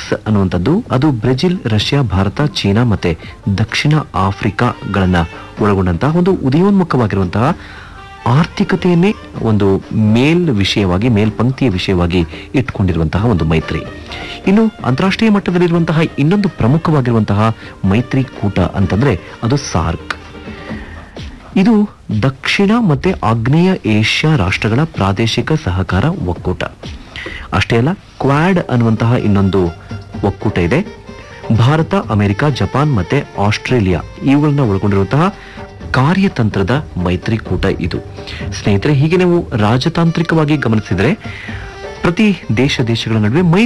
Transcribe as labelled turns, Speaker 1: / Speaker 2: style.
Speaker 1: BRICS ಅನ್ನುವಂಥದ್ದು ಅದು Brazil Russia Bharat China ಮತ್ತೆ ದಕ್ಷಿಣ ಆಫ್ರಿಕಾಗಳನ್ನ ಒಳಗೊಂಡಂತಹ ಒಂದು ಉದಯೋನ್ಮುಖವಾಗಿರುವಂತಹ ಆರ್ಥಿಕತೆಯನ್ನೇ ಒಂದು ಮೇಲ್ ವಿಷಯವಾಗಿ ಮೇಲ್ಪಂಕ್ತಿಯ ವಿಷಯವಾಗಿ ಇಟ್ಕೊಂಡಿರುವಂತಹ ಒಂದು ಮೈತ್ರಿ ಇನ್ನು ಅಂತಾರಾಷ್ಟ್ರೀಯ ಮಟ್ಟದಲ್ಲಿರುವಂತಹ ಇನ್ನೊಂದು ಪ್ರಮುಖವಾಗಿರುವಂತಹ ಮೈತ್ರಿಕೂಟ ಅಂತಂದ್ರೆ ಅದು ಸಾರ್ಕ್ ಇದು ದಕ್ಷಿಣ ಮತ್ತೆ ಆಗ್ನೇಯ ಏಷ್ಯಾ ರಾಷ್ಟ್ರಗಳ ಪ್ರಾದೇಶಿಕ ಸಹಕಾರ ಒಕ್ಕೂಟ ಅಷ್ಟೇ ಅಲ್ಲ ಕ್ವಾಡ್ ಅನ್ನುವಂತಹ ಇನ್ನೊಂದು ಒಕ್ಕೂಟ ಇದೆ ಭಾರತ ಅಮೆರಿಕ ಜಪಾನ್ ಮತ್ತೆ ಆಸ್ಟ್ರೇಲಿಯಾ ಇವುಗಳನ್ನ ಒಳಗೊಂಡಿರುವಂತಹ ಕಾರ್ಯತಂತ್ರದ ಮೈತ್ರಿಕೂಟ ಇದು ಸ್ನೇಹಿತರೆ ಹೀಗೆ ನಾವು ರಾಜತಾಂತ್ರಿಕವಾಗಿ ಗಮನಿಸಿದರೆ ಪ್ರತಿ ದೇಶ ದೇಶಗಳ ನಡುವೆ ಮೈ